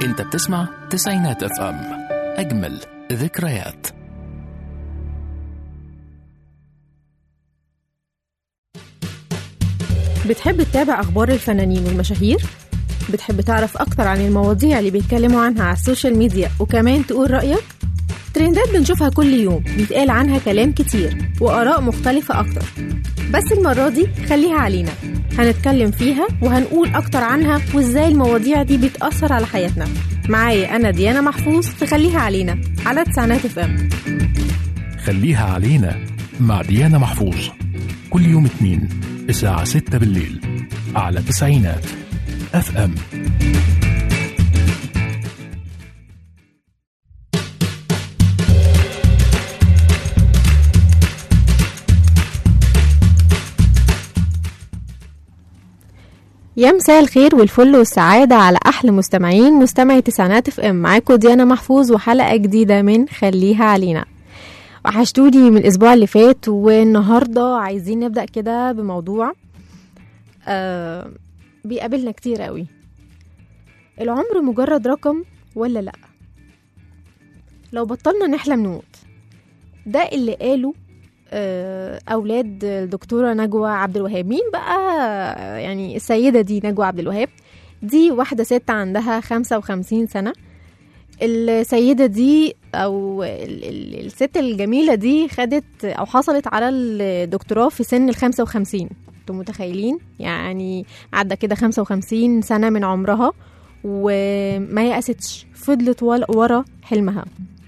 انت بتسمع تسعينات اف ام اجمل ذكريات بتحب تتابع أخبار الفنانين والمشاهير؟ بتحب تعرف أكتر عن المواضيع اللي بيتكلموا عنها على السوشيال ميديا وكمان تقول رأيك؟ ترندات بنشوفها كل يوم بيتقال عنها كلام كتير وآراء مختلفة أكتر بس المرة دي خليها علينا هنتكلم فيها وهنقول أكتر عنها وإزاي المواضيع دي بتأثر على حياتنا معايا أنا ديانا محفوظ تخليها علينا على تسعينات اف ام خليها علينا مع ديانا محفوظ كل يوم اثنين الساعة 6 بالليل على تسعينات اف ام يا مساء الخير والفل والسعادة على أحلى مستمعين مستمعي تسعينات اف ام معاكم ديانا محفوظ وحلقة جديدة من خليها علينا وحشتوني من الأسبوع اللي فات والنهاردة عايزين نبدأ كده بموضوع آه بيقابلنا كتير قوي العمر مجرد رقم ولا لأ لو بطلنا نحلم نموت ده اللي قاله آه، اولاد الدكتوره نجوى عبد الوهاب مين بقى يعني السيده دي نجوى عبد الوهاب دي واحده ست عندها 55 سنه السيده دي او ال- ال- الست الجميله دي خدت او حصلت على الدكتوراه في سن ال 55 انتوا متخيلين يعني عدى كده 55 سنه من عمرها وما يأستش فضلت ول- ورا حلمها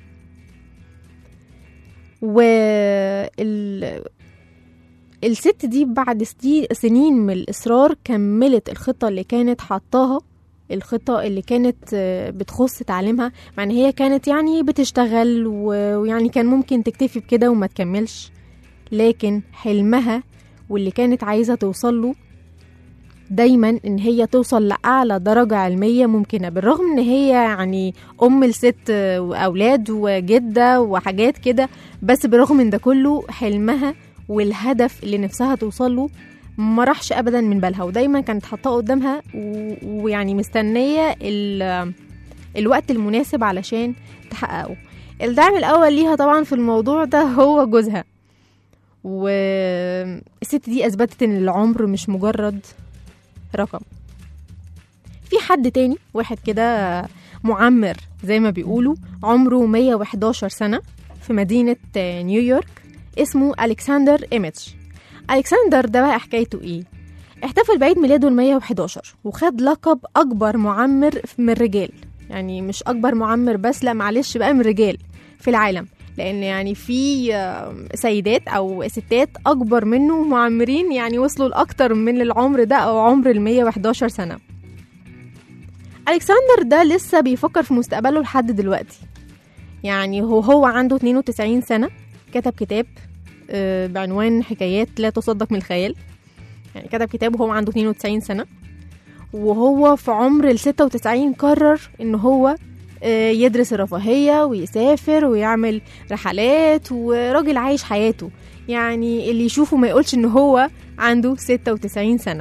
و ال... الست دي بعد سدي- سنين من الإصرار كملت الخطة اللي كانت حطاها الخطة اللي كانت آه، بتخص تعليمها مع ان هي كانت يعني بتشتغل و- ويعني كان ممكن تكتفي بكده وما تكملش لكن حلمها واللي كانت عايزة توصل له دايما ان هي توصل لأعلى درجة علمية ممكنة بالرغم ان هي يعني ام الست آه، واولاد وجدة وحاجات كده بس بالرغم من ده كله حلمها والهدف اللي نفسها توصل له ما راحش ابدا من بالها ودايما كانت حاطاه قدامها و- ويعني مستنيه ال- الوقت المناسب علشان تحققه الدعم الاول ليها طبعا في الموضوع ده هو جوزها والست دي اثبتت ان العمر مش مجرد رقم في حد تاني واحد كده معمر زي ما بيقولوا عمره 111 سنة في مدينة نيويورك اسمه ألكسندر إيميتش ألكسندر ده بقى حكايته إيه؟ احتفل بعيد ميلاده ال 111 وخد لقب أكبر معمر من الرجال يعني مش أكبر معمر بس لا معلش بقى من الرجال في العالم لأن يعني في آم، سيدات أو ستات أكبر منه معمرين يعني وصلوا لأكتر من العمر ده أو عمر ال 111 سنة ألكسندر ده لسه بيفكر في مستقبله لحد دلوقتي يعني هو هو عنده 92 سنة كتب كتاب آه، بعنوان حكايات لا تصدق من الخيال يعني كتب كتاب وهو عنده 92 سنة وهو في عمر ال 96 قرر ان هو آه، يدرس الرفاهية ويسافر ويعمل رحلات وراجل عايش حياته يعني اللي يشوفه ما يقولش ان هو عنده 96 سنة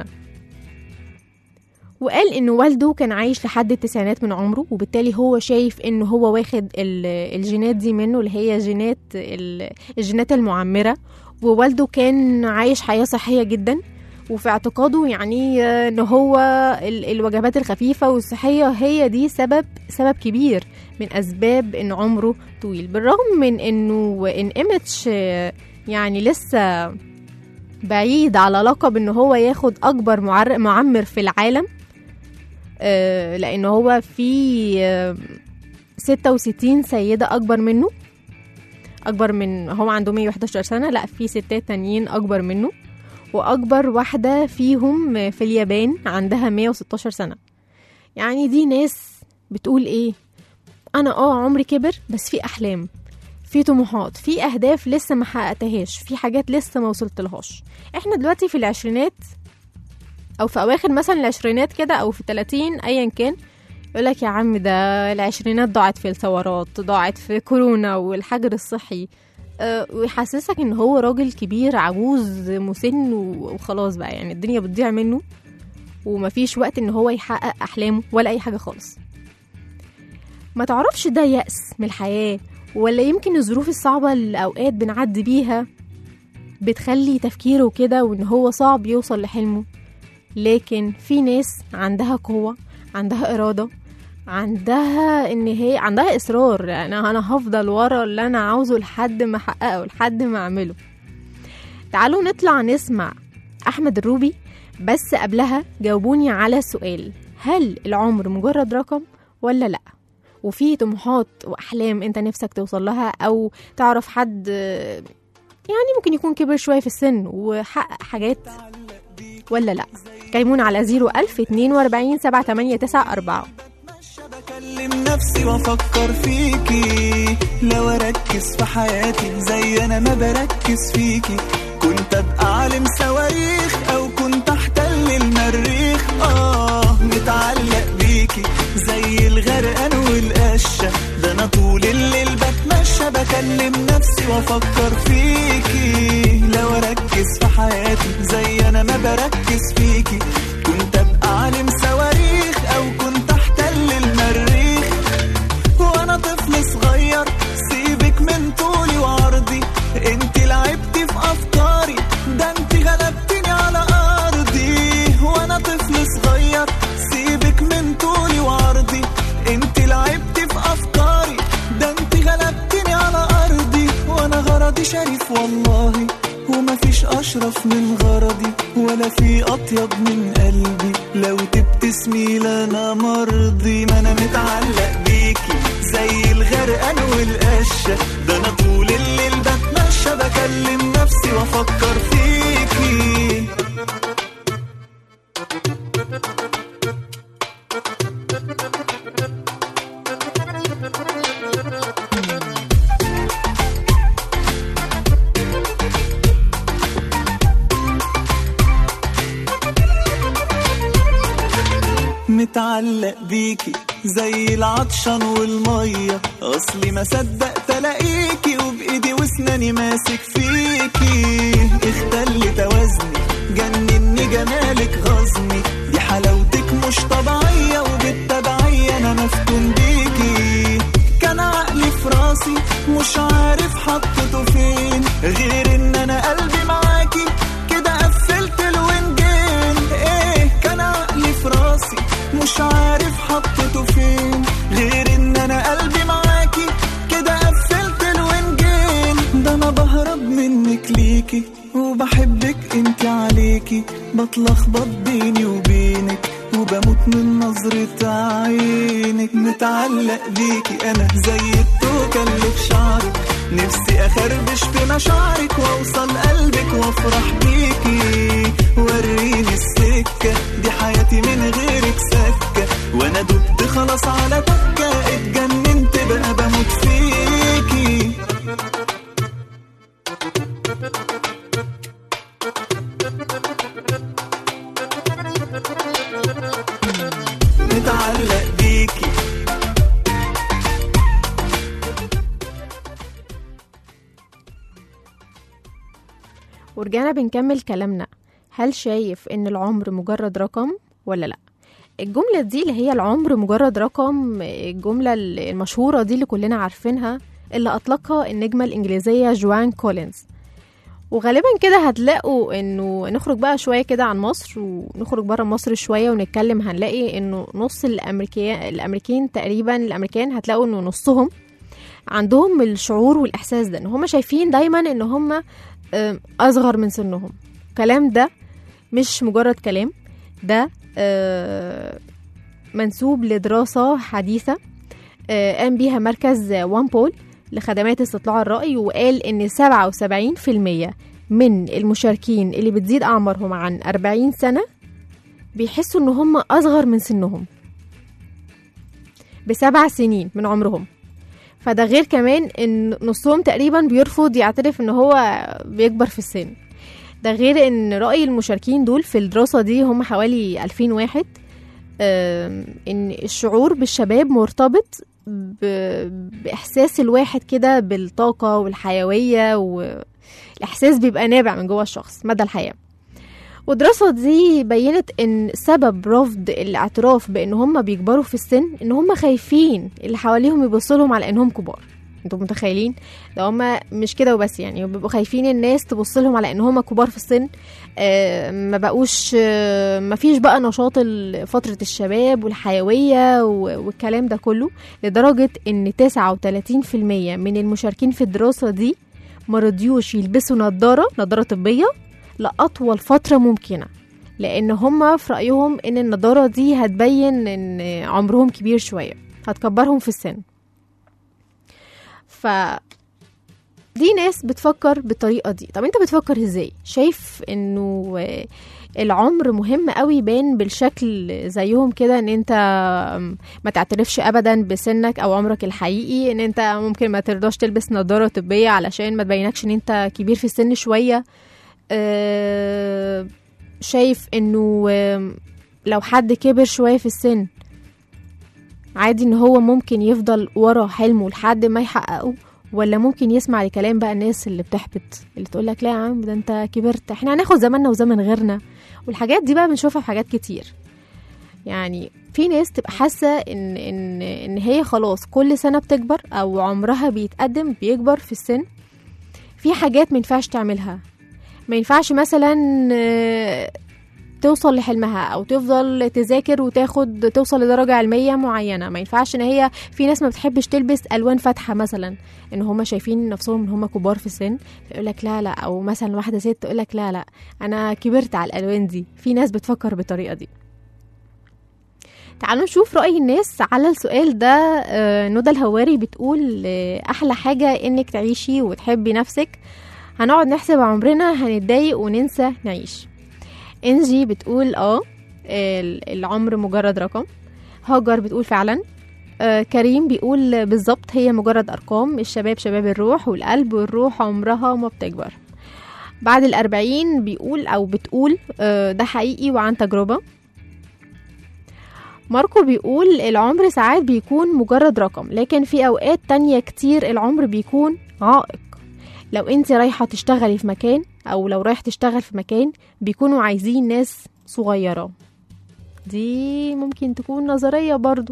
وقال ان والده كان عايش لحد التسعينات من عمره وبالتالي هو شايف ان هو واخد ال- الجينات دي منه اللي هي جينات ال- الجينات المعمرة ووالده كان عايش حياة صحية جدا وفي اعتقاده يعني آه، ان هو ال- الوجبات الخفيفة والصحية هي دي سبب سبب كبير من اسباب ان عمره طويل بالرغم من انه ان ايميتش آه، يعني لسه بعيد على لقب ان هو ياخد اكبر معر- معمر في العالم آه، لان هو في آه، 66 سيدة اكبر منه اكبر من هو عنده 111 سنة لا في ستات تانيين اكبر منه واكبر واحدة فيهم في اليابان عندها 116 سنة يعني دي ناس بتقول ايه انا اه عمري كبر بس في احلام في طموحات في اهداف لسه ما حققتهاش في حاجات لسه ما وصلتلهاش احنا دلوقتي في العشرينات او في اواخر مثلا العشرينات كده او في 30 ايا كان يقولك يا عم ده العشرينات ضاعت في الثورات ضاعت في كورونا والحجر الصحي أه ويحسسك ان هو راجل كبير عجوز مسن و- وخلاص بقى يعني الدنيا بتضيع منه ومفيش وقت ان هو يحقق احلامه ولا اي حاجه خالص ما تعرفش ده يأس من الحياة ولا يمكن الظروف الصعبة اللي أوقات بنعدي بيها بتخلي تفكيره كده وإن هو صعب يوصل لحلمه لكن في ناس عندها قوة عندها إرادة عندها ان هي عندها اصرار انا انا هفضل ورا اللي انا عاوزه لحد ما احققه لحد ما اعمله تعالوا نطلع نسمع احمد الروبي بس قبلها جاوبوني على السؤال هل العمر مجرد رقم ولا لا وفي طموحات واحلام انت نفسك توصل لها او تعرف حد يعني ممكن يكون كبر شويه في السن وحقق حاجات ولا لا كلمونا على 01000 42 789 بكلم نفسي وافكر فيكي لو اركز في حياتي زي انا ما بركز فيكي كنت ابقى عالم صواريخ او كنت احتل المريخ اه متعلق بيكي زي الغرقان والقشة ده انا طول الليل بتمشى بكلم نفسي وافكر فيكي لو اركز في حياتي زي انا ما بركز فيكي كنت ابقى عالم صواريخ او كنت احتل المريخ وانا طفل صغير سيبك من طولي وعرضي انت لعبتي في افكاري ده انت غلبتني على ارضي وانا طفل صغير سيبك من طولي وعرضي انت لعبتي في افكاري ده انت غلبتني على ارضي وانا غرضي شريف والله ومفيش اشرف من غرضي ولا في اطيب من قلبي لو تبتسمي لنا مرضي ما انا متعلق بيكي زي الغرقان والقشة ده انا طول الليل بتمشى بكلم نفسي وافكر فيكي متعلق بيكي زي العطشان والمية اصلي ما صدقت الاقيكي وبايدي واسناني ماسك فيكي اختل توازني جنني جمالك غزني دي حلاوتك مش طبيعية وبالتبعية انا مفتون بيكي كان عقلي في راسي مش عارف حطيته فين غير ان انا قلبي معاكي كده قفلت الونجين ايه كان عقلي في راسي مش عارف حطيته فين غير ان انا قلبي معاكي كده قفلت الونجين ده انا بهرب منك ليكي وبحبك انت عليكي بتلخبط بيني وبينك وبموت من نظرة عينك متعلق بيكي انا زي التوكة اللي في شعرك نفسي اخربش في مشاعرك واوصل قلبك وافرح بيكي وريني السكة دي حياتي من غيرك سكة وانا دبت خلاص على تكة اتجننت بقى بموت فيكي متعلق بيكي ورجعنا بنكمل كلامنا هل شايف ان العمر مجرد رقم ولا لا الجملة دي اللي هي العمر مجرد رقم الجملة المشهورة دي اللي كلنا عارفينها اللي أطلقها النجمة الإنجليزية جوان كولينز وغالبا كده هتلاقوا انه نخرج بقى شويه كده عن مصر ونخرج بره مصر شويه ونتكلم هنلاقي انه نص الامريكان الامريكان تقريبا الامريكان هتلاقوا انه نصهم عندهم الشعور والاحساس ده ان هم شايفين دايما ان هم آم، اصغر من سنهم الكلام ده مش مجرد كلام ده آه، منسوب لدراسة حديثة آه، قام بيها مركز وان بول لخدمات استطلاع الرأي وقال إن 77% من المشاركين اللي بتزيد أعمارهم عن 40 سنة بيحسوا إن هم أصغر من سنهم بسبع سنين من عمرهم فده غير كمان إن نصهم تقريبا بيرفض يعترف إن هو بيكبر في السن ده غير ان رأي المشاركين دول في الدراسة دي هم حوالي 2000 واحد آم، ان الشعور بالشباب مرتبط ب- بإحساس الواحد كده بالطاقة والحيوية والإحساس بيبقى نابع من جوه الشخص مدى الحياة والدراسة دي بينت ان سبب رفض الاعتراف بان هم بيكبروا في السن ان هم خايفين اللي حواليهم يبصوا لهم على انهم كبار انتوا متخيلين ده هم مش كده وبس يعني بيبقوا خايفين الناس تبص لهم على ان هم كبار في السن آه ما بقوش آه ما فيش بقى نشاط ال- فترة الشباب والحيوية و- والكلام ده كله لدرجة ان 39% من المشاركين في الدراسة دي ما رضيوش يلبسوا نظارة نظارة طبية لأطول فترة ممكنة لأن هما في رأيهم إن النضارة دي هتبين إن عمرهم كبير شوية هتكبرهم في السن ف دي ناس بتفكر بالطريقة دي طب انت بتفكر ازاي شايف انه آه، العمر مهم قوي يبان بالشكل زيهم كده ان انت آم، ما تعترفش ابدا بسنك او عمرك الحقيقي ان انت ممكن ما ترضاش تلبس نظارة طبية علشان ما تبينكش ان انت كبير في السن شوية آه، شايف انه آم، لو حد كبر شوية في السن عادي ان هو ممكن يفضل ورا حلمه لحد ما يحققه ولا ممكن يسمع لكلام بقى الناس اللي بتحبط اللي تقول لك لا يا عم ده انت كبرت احنا هناخد زماننا وزمن غيرنا والحاجات دي بقى بنشوفها في حاجات كتير يعني في ناس تبقى حاسه ان ان ان هي خلاص كل سنه بتكبر او عمرها بيتقدم بيكبر في السن في حاجات ما ينفعش تعملها ما ينفعش مثلا آه، توصل لحلمها او تفضل تذاكر وتاخد توصل لدرجه علميه معينه ما ينفعش ان هي في ناس ما بتحبش تلبس الوان فاتحه مثلا ان هم شايفين نفسهم ان هم كبار في السن فيقول لك لا لا او مثلا واحده ست تقول لك لا لا انا كبرت على الالوان دي في ناس بتفكر بالطريقه دي تعالوا نشوف رأي الناس على السؤال ده آه، ندى الهواري بتقول آه، أحلى حاجة إنك تعيشي وتحبي نفسك هنقعد نحسب عمرنا هنتضايق وننسى نعيش انجي بتقول اه ال- العمر مجرد رقم هاجر بتقول فعلا آه كريم بيقول بالظبط هي مجرد أرقام الشباب شباب الروح والقلب والروح عمرها ما بتكبر بعد الأربعين بيقول أو بتقول آه ده حقيقي وعن تجربة ماركو بيقول العمر ساعات بيكون مجرد رقم لكن في أوقات تانية كتير العمر بيكون عائق لو انت رايحة تشتغلي في مكان أو لو رايح تشتغل في مكان بيكونوا عايزين ناس صغيرة دي ممكن تكون نظرية برضو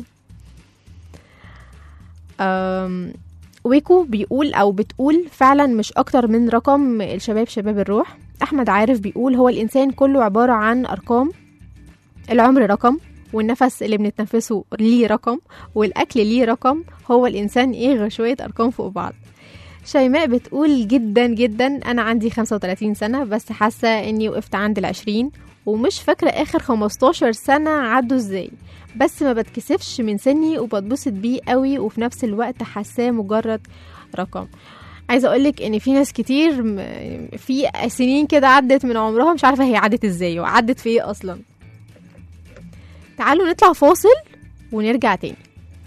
أم ويكو بيقول أو بتقول فعلا مش أكتر من رقم الشباب شباب الروح أحمد عارف بيقول هو الإنسان كله عبارة عن أرقام العمر رقم والنفس اللي بنتنفسه ليه رقم والأكل ليه رقم هو الإنسان إيه شوية أرقام فوق بعض شيماء بتقول جدا جدا أنا عندي 35 سنة بس حاسة إني وقفت عند العشرين ومش فاكرة آخر 15 سنة عدوا إزاي بس ما بتكسفش من سني وبتبسط بيه قوي وفي نفس الوقت حاساه مجرد رقم عايزه اقولك ان في ناس كتير م- في سنين كده عدت من عمرها مش عارفه هي عدت ازاي وعدت في ايه اصلا تعالوا نطلع فاصل ونرجع تاني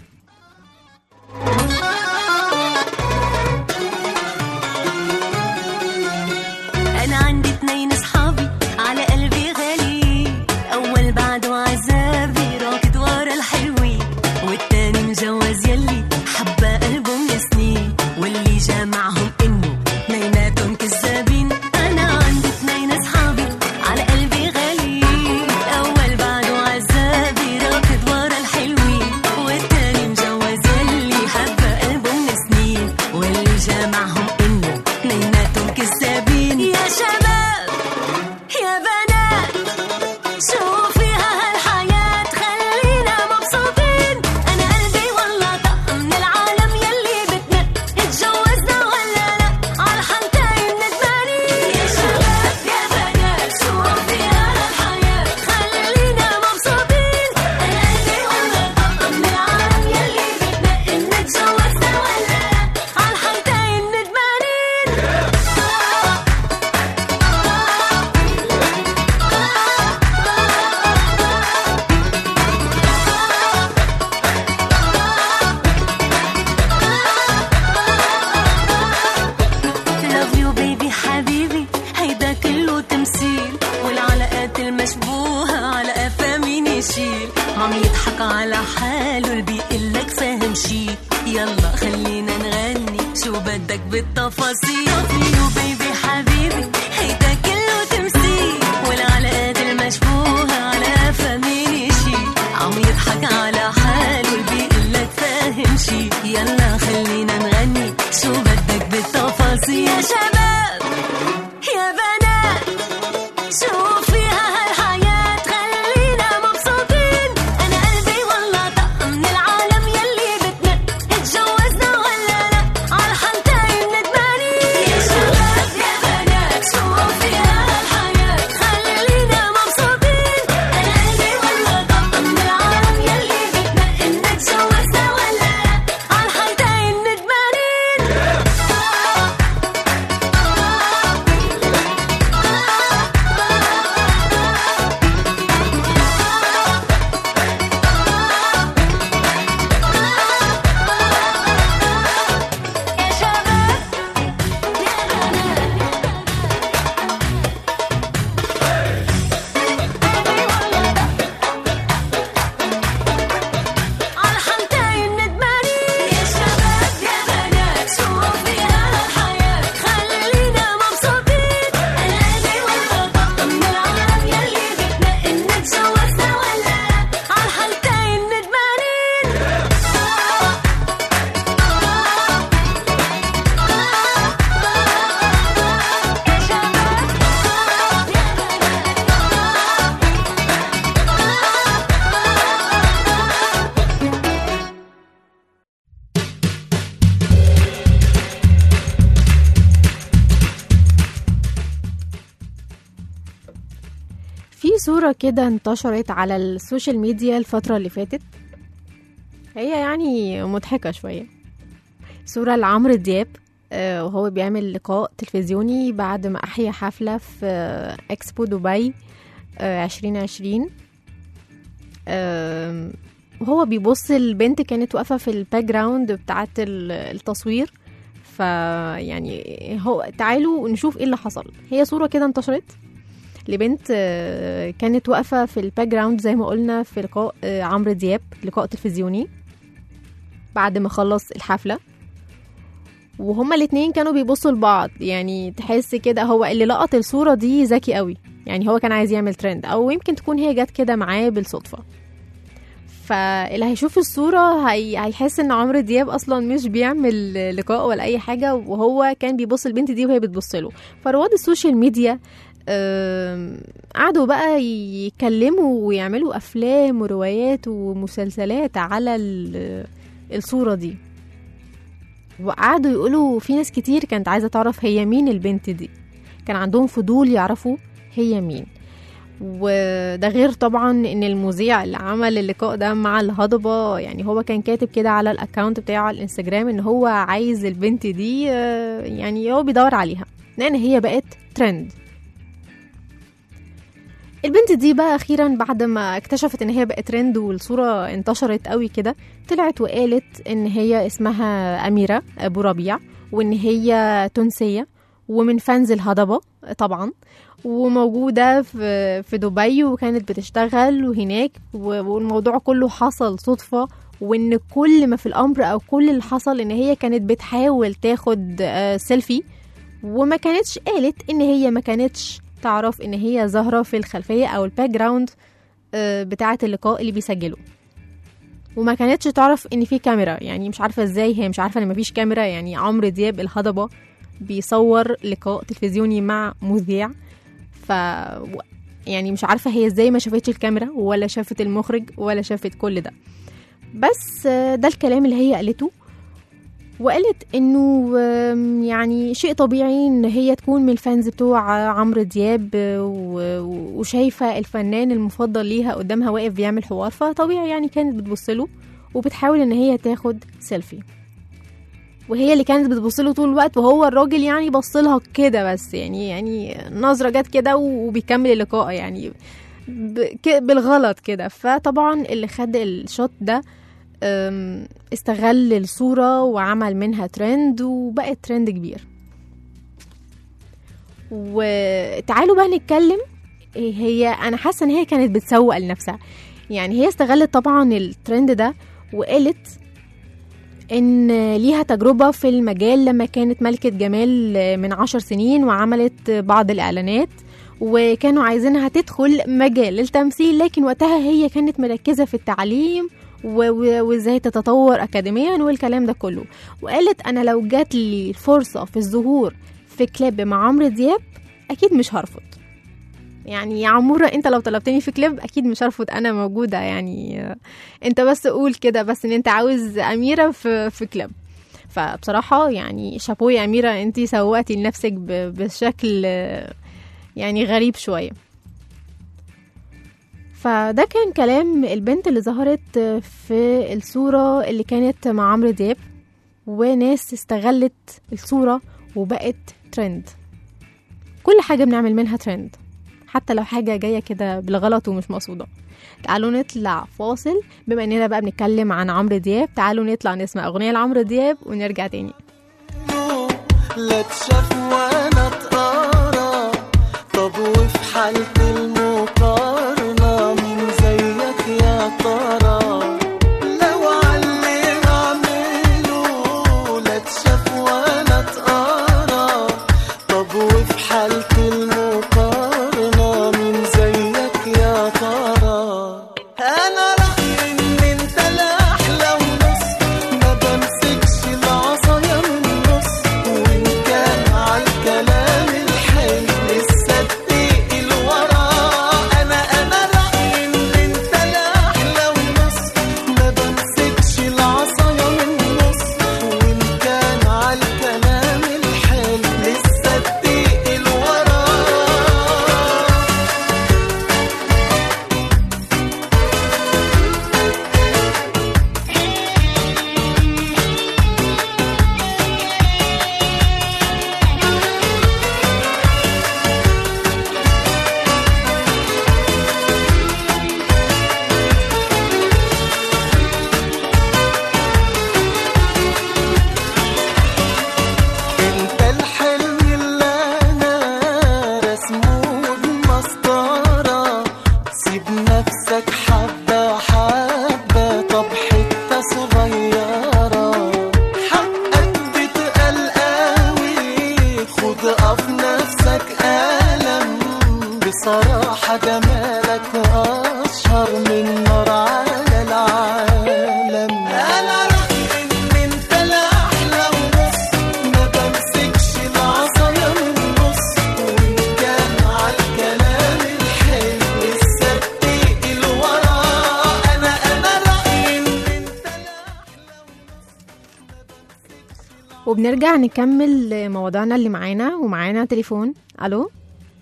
انا عندي اتنين اصحابي على قلبي غالي اول بعده عذابي راكد ورا الحلوين والتاني مجوز يلي حبة قلبه من سنين واللي جمعهم انه اثنيناتهم كذابين انا عندي اتنين اصحابي على قلبي غالي اول بعده عذابي راكد ورا الحلوين والتاني مجوز يلي حبة قلبه من سنين واللي جمعهم انه اثنيناتهم كذابين يا شباب يا بنات شو فيها هالحياة خلينا مبسوطين أنا قلبي والله طق من العالم يلي بدنا اتجوزنا ولا لا عالحالتين ندمانين يا شباب يا بنات شو فيها هالحياة خلينا مبسوطين أنا قلبي والله طق من العالم يلي بدنا نتجوزنا ولا لا عالحالتين ندمانين Love you baby حبيبي هيدا كله تمثيل والعلاقات المشبوهة على قفا مين يشيل عم يضحك على حاله اللي بيقلك فاهم شي يلا خلينا نغني شو بدك بالتفاصيل Love you baby حبيبي هيدا كله تمثيل والعلاقات صورة كده انتشرت على السوشيال ميديا الفترة اللي فاتت هي يعني مضحكة شوية صورة لعمرو دياب آه، وهو بيعمل لقاء تلفزيوني بعد ما أحيا حفلة في آه، إكسبو دبي عشرين عشرين وهو بيبص البنت كانت واقفة في الباك جراوند بتاعت ال- التصوير فيعني هو تعالوا نشوف ايه اللي حصل هي صورة كده انتشرت لبنت آه، كانت واقفة في الباك جراوند زي ما قلنا في لقاء آه، عمرو دياب لقاء تلفزيوني بعد ما خلص الحفلة وهما الاتنين كانوا بيبصوا لبعض يعني تحس كده هو اللي لقط الصورة دي ذكي قوي يعني هو كان عايز يعمل ترند او يمكن تكون هي جت كده معاه بالصدفة فاللي هيشوف الصورة هي... هيحس ان عمرو دياب اصلا مش بيعمل لقاء ولا اي حاجة وهو كان بيبص البنت دي وهي بتبص له فرواد السوشيال ميديا آم، قعدوا بقى يتكلموا ويعملوا افلام وروايات ومسلسلات على ال- الصورة دي وقعدوا يقولوا في ناس كتير كانت عايزة تعرف هي مين البنت دي كان عندهم فضول يعرفوا هي مين وده غير طبعا ان المذيع اللي عمل اللقاء ده مع الهضبة يعني هو كان كاتب كده على الاكونت بتاعه على الانستجرام ان هو عايز البنت دي آه، يعني هو بيدور عليها لان هي بقت ترند البنت دي بقى اخيرا بعد ما اكتشفت ان هي بقت ترند والصوره انتشرت قوي كده طلعت وقالت ان هي اسمها اميره ابو ربيع وان هي تونسيه ومن فانز الهضبه طبعا وموجوده في في دبي وكانت بتشتغل وهناك و- والموضوع كله حصل صدفه وان كل ما في الامر او كل اللي حصل ان هي كانت بتحاول تاخد آه، سيلفي وما كانتش قالت ان هي ما كانتش تعرف ان هي ظاهره في الخلفيه او الباك جراوند آه، بتاعه اللقاء اللي بيسجله وما كانتش تعرف ان في كاميرا يعني مش عارفه ازاي هي مش عارفه ان مفيش كاميرا يعني عمرو دياب الهضبه بيصور لقاء تلفزيوني مع مذيع ف و- يعني مش عارفه هي ازاي ما شافتش الكاميرا ولا شافت المخرج ولا شافت كل ده بس آه، ده الكلام اللي هي قالته وقالت انه آم، يعني شيء طبيعي ان هي تكون من الفانز بتوع عمرو دياب آه، و- و- وشايفه الفنان المفضل ليها قدامها واقف بيعمل حوار فطبيعي يعني كانت بتبص له وبتحاول ان هي تاخد سيلفي وهي اللي كانت بتبص له طول الوقت وهو الراجل يعني بص لها كده بس يعني يعني نظره جت كده وبيكمل اللقاء يعني ب- ك- بالغلط كده فطبعا اللي خد الشوت ده أم، استغل الصورة وعمل منها ترند وبقت ترند كبير وتعالوا بقى نتكلم إيه هي انا حاسه ان هي كانت بتسوق لنفسها يعني هي استغلت طبعا الترند ده وقالت ان ليها تجربه في المجال لما كانت ملكه جمال من عشر سنين وعملت بعض الاعلانات وكانوا عايزينها تدخل مجال التمثيل لكن وقتها هي كانت مركزه في التعليم و- و- وازاي تتطور اكاديميا والكلام ده كله وقالت انا لو جات لي الفرصه في الظهور في كليب مع عمرو دياب اكيد مش هرفض يعني يا عمورة انت لو طلبتني في كليب اكيد مش هرفض انا موجودة يعني آه، انت بس قول كده بس ان انت عاوز اميرة في, في كليب فبصراحة يعني شابو يا أميرة انتي سوقتي لنفسك ب- بشكل آه، يعني غريب شوية فده كان كلام البنت اللي ظهرت في الصورة اللي كانت مع عمرو دياب وناس استغلت الصورة وبقت ترند كل حاجة بنعمل منها ترند حتى لو حاجة جاية كده بالغلط ومش مقصودة تعالوا نطلع فاصل بما اننا بقى بنتكلم عن عمرو دياب تعالوا نطلع نسمع اغنية لعمرو دياب ونرجع تاني لا تشاف وانا اتقرا طب وفي حالة المقارنة مين زيك يا ترى لو علي اعمله لا تشاف وانا اتقرا طب وفي حالة المقارنة مين زيك يا ترى انا رأيي ان انت الاحلى ونص ما بمسكش العصايا من النص وان كان عالكلام الحلو لسه الدقيق الورا انا انا رأيي ان انت الاحلى ونص نفسك حبة حبة طب حتة صغيرة حقك بتقل قوي خد قف نفسك ألم بصراحة جمالك أشهر من نار على العالم أنا رأيي إن أنت الأحلى ونص ما بمسكش العصاية من النص وإن كان عالكلام الحلو الصدق الورا أنا أنا رأيي إن أنت وبنرجع نكمل موضوعنا اللي معانا ومعانا تليفون الو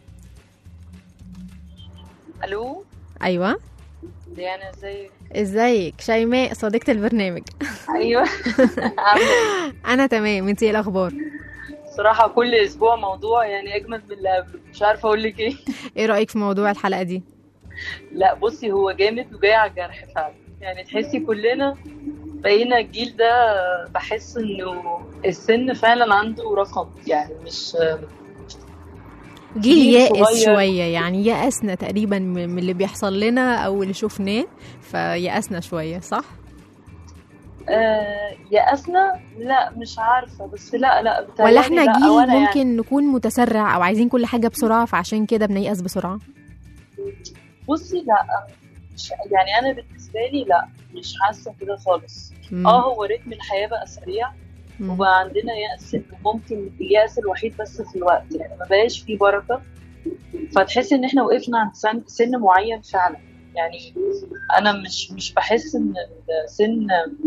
الو ايوه ديانا ازيك ازيك شيماء صديقة البرنامج ايوه عامله ايه انا تمام انتي ايه الاخبار صراحه كل اسبوع موضوع يعني اجمد من اللي قبله مش عارفه اقول لك ايه ايه رايك في موضوع الحلقه دي لا بصي هو جامد وجاي على الجرح فعلا يعني تحسي كلنا بقينا الجيل ده بحس انه السن فعلا عنده رقم يعني مش جيل جيل يائس صغير. شويه يعني يأسنا تقريبا من من اللي بيحصل لنا او اللي شفناه فيأسنا شويه صح آه يأسنا لا مش عارفه بس لا لا ولا بتهيألي احنا لا، جيل أو أنا ممكن يعني نكون متسرع او عايزين كل حاجه بسرعه فعشان كده بنيأس بسرعه بصي لا مش يعني انا بالنسبه لي لا مش حاسه كده خالص مم. اه هو رتم الحياه بقى سريع مم. وبقى عندنا يأس إنه ممكن اليأس الوحيد بس في الوقت يعني ما بقاش فيه بركة فتحس ان احنا وقفنا عند سن, سن معين فعلا يعني انا مش مش بحس ان السن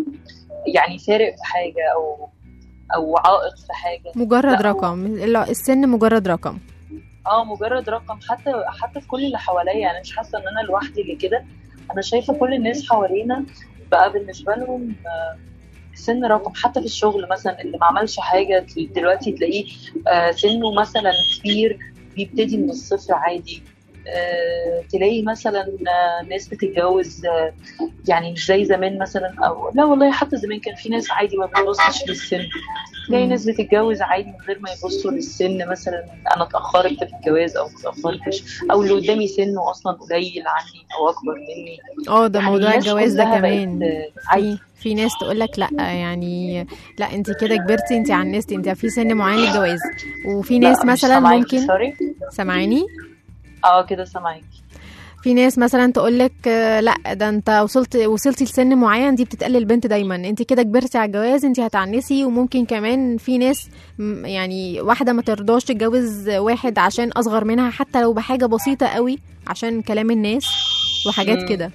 يعني فارق في حاجة او او عائق في حاجة مجرد لا، هو- رقم لا، السن مجرد رقم اه مجرد رقم حتى حتى في كل اللي حواليا انا مش حاسة ان انا لوحدي اللي كده انا شايفة كل الناس حوالينا بقى بالنسبة لهم آه، السن رقم حتى في الشغل مثلا اللي ما عملش حاجة دلوقتي تلاقيه آه، سنه مثلا كبير بيبتدي من الصفر عادي آه، تلاقي مثلا آه، ناس بتتجوز آه، يعني مش زي زمان مثلا او لا والله حتى زمان كان في ناس عادي ما بتبصش للسن تلاقي مم. ناس بتتجوز عادي من غير ما يبصوا للسن مثلا انا اتاخرت في الجواز او ما اتاخرتش او اللي قدامي سنه اصلا قليل عني او اكبر مني اه ده يعني موضوع الناس الجواز ده كلها بقت، كمان آه، عادي في في ناس تقول لك لا يعني لا انت كده كبرتي انت عنستي انت في سن معين للجواز وفي لا، ناس مش مثلا سامعاكي، ممكن سوري سامعاني اه كده سامعاكي في ناس مثلا تقول لك لا ده انت وصلت وصلتي لسن معين دي بتتقل البنت دايما انت كده كبرتي على الجواز انت هتعنسي وممكن كمان في ناس م- يعني واحده ما ترضاش تتجوز واحد عشان اصغر منها حتى لو بحاجه بسيطه قوي عشان كلام الناس وحاجات مم. كده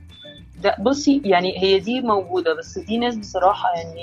لا بصي يعني هي دي موجودة بس دي ناس بصراحة يعني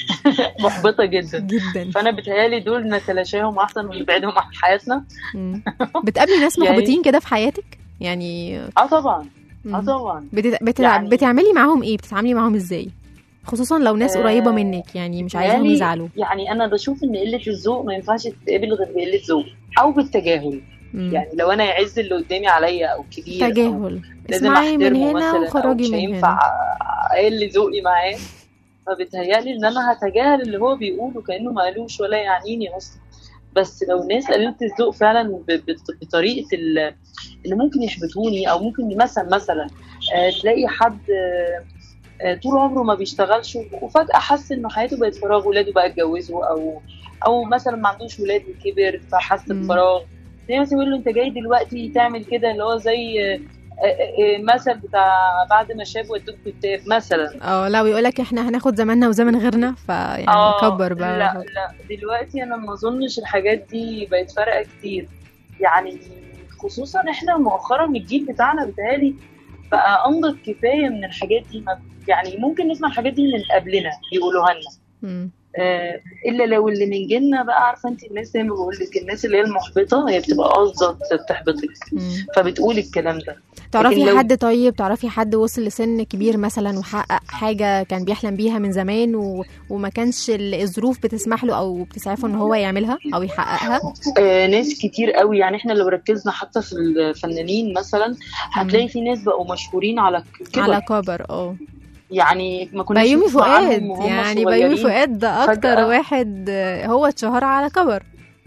محبطة جدا جدا فأنا بتهيالي دول نتلاشاهم أحسن ونبعدهم عن حياتنا مم. بتقابلي ناس يعني- محبطين كده في حياتك يعني اه طبعا اه مم. طبعا بت... بت... يعني- بتعملي معاهم ايه بتتعاملي معاهم ازاي خصوصا لو ناس آه، قريبه منك يعني مش عايزاهم يعني- يزعلوا يعني أنا بشوف إن قلة الذوق ما ينفعش تتقابل غير بقلة ذوق أو بالتجاهل مم. يعني لو أنا يعز اللي قدامي عليا أو كبير أو تجاهل لازم اسمعي من أحترمه هنا مثلا أو وخرجي مش من هينفع هنا أقل ذوقي معاه فبتهيألي إن أنا هتجاهل اللي هو بيقوله كأنه ما قالوش ولا يعنيني أصلا بس لو الناس قليلة الذوق فعلا ب- ب- بطريقة ال- اللي ممكن يحبطوني أو ممكن مثلا مثلا آه، تلاقي حد آه، آه، طول عمره ما بيشتغلش وفجأة حس إنه حياته بقت فراغ ولاده بقى اتجوزوا أو أو مثلا ما عندوش ولاد وكبر فحس مم. بفراغ زي مثلا يقول له أنت جاي دلوقتي تعمل كده اللي هو زي آه، آه، آه، مثل بتاع بعد ما شاب ودوك كتاب مثلا اه لو يقولك احنا هناخد زماننا وزمن غيرنا فيعني اه كبر بقى لا لا دلوقتي انا ما اظنش الحاجات دي بقت فارقه كتير يعني خصوصا احنا مؤخرا الجيل بتاعنا بيتهيألي بقى انضج كفايه من الحاجات دي ما يعني ممكن نسمع الحاجات دي من قبلنا يقولوها لنا مم. آه الا لو اللي من جيلنا بقى عارفه انت الناس زي ما بقول لك الناس اللي هي المحبطه هي بتبقى قاصده تحبطك مم. فبتقول الكلام ده تعرفي لو- حد طيب تعرفي حد وصل لسن كبير مثلا وحقق حاجة كان بيحلم بيها من زمان و... وما كانش ال- الظروف بتسمح له او بتسعفه ان هو يعملها او يحققها آه، ناس كتير قوي يعني احنا لو ركزنا حتى في الفنانين مثلا هتلاقي في ناس بقوا مشهورين على كبر على كبر اه يعني ما كناش بيومي نسمع فؤاد عنهم وهم يعني صغيرين. بيومي فؤاد ده اكتر فجأة. واحد آه، هو اتشهر على كبر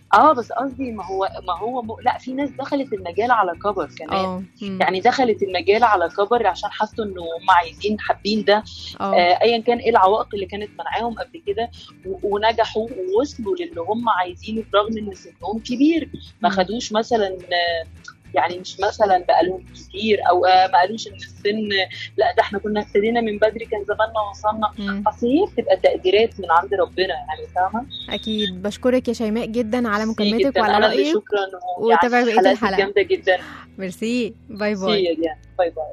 اه بس قصدي ما هو ما هو م... لا في ناس دخلت المجال على كبر كمان اه مم. يعني دخلت المجال على كبر عشان حسوا انه هم عايزين حابين ده اه آه، ايا كان ايه العوائق اللي كانت منعاهم قبل كده و- ونجحوا ووصلوا للي هم عايزينه برغم ان سنهم كبير ما مم. خدوش مثلا آه، يعني مش مثلا بقالهم كتير او آه، ما قالوش ان السن لا ده احنا كنا ابتدينا من بدري كان زماننا وصلنا مم. اصل هي بتبقى تقديرات من عند ربنا يعني فاهمه اكيد بشكرك يا شيماء جدا على ميرسي مكالمتك جداً. وعلى أنا اللي رايك شكرا وتابعي بقية حلقاتك الحلقة. جامده جدا ميرسي باي باي ميرسي يا ديان. باي باي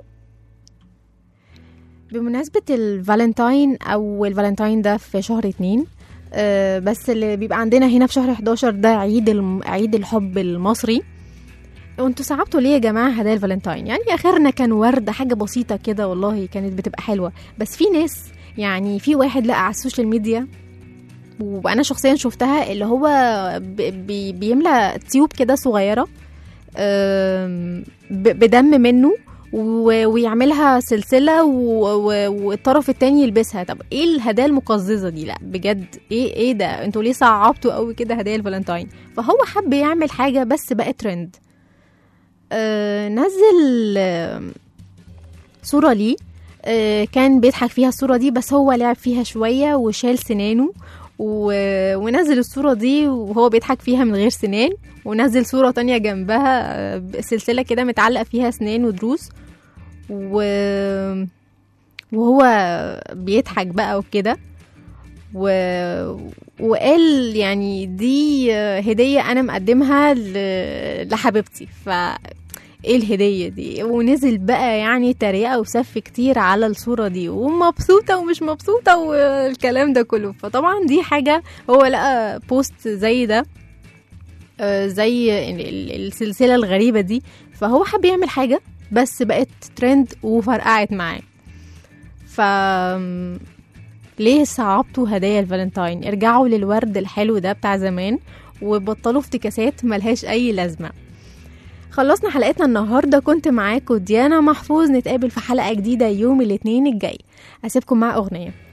بمناسبة الفالنتاين أو الفالنتاين ده في شهر اتنين آه، بس اللي بيبقى عندنا هنا في شهر 11 ده عيد الم... عيد الحب المصري وانتوا صعبتوا ليه يا جماعة هدايا الفالنتاين يعني آخرنا كان ورد حاجة بسيطة كده والله كانت بتبقى حلوة بس في ناس يعني في واحد لقى على السوشيال ميديا وانا شخصيا شفتها اللي هو ب- بي- بيملى تيوب كده صغيره آم، ب- بدم منه و- ويعملها سلسله و- و- والطرف التاني يلبسها طب ايه الهدايا المقززه دي لا بجد ايه ايه ده انتوا ليه صعبتوا قوي كده هدايا الفالنتاين فهو حب يعمل حاجه بس بقى ترند آه نزل آه صوره ليه آه كان بيضحك فيها الصوره دي بس هو لعب فيها شويه وشال سنانه و... ونزل الصورة دي وهو بيضحك فيها من غير سنان ونزل صورة تانية جنبها آه، سلسلة كده متعلق فيها سنان ودروس و... وهو بيضحك بقى وكده و... وقال يعني دي آه، هدية أنا مقدمها ل... لحبيبتي ف ايه الهدية دي ونزل بقى يعني تريقة وسف كتير على الصورة دي ومبسوطة ومش مبسوطة والكلام ده كله فطبعا دي حاجة هو لقى بوست زي ده آه، زي ال- ال- السلسلة الغريبة دي فهو حب يعمل حاجة بس بقت ترند وفرقعت معاه ف ليه صعبتوا هدايا الفالنتاين ارجعوا للورد الحلو ده بتاع زمان وبطلوا افتكاسات ملهاش اي لازمه خلصنا حلقتنا النهارده كنت معاكم ديانا محفوظ نتقابل في حلقه جديده يوم الاثنين الجاي اسيبكم مع اغنيه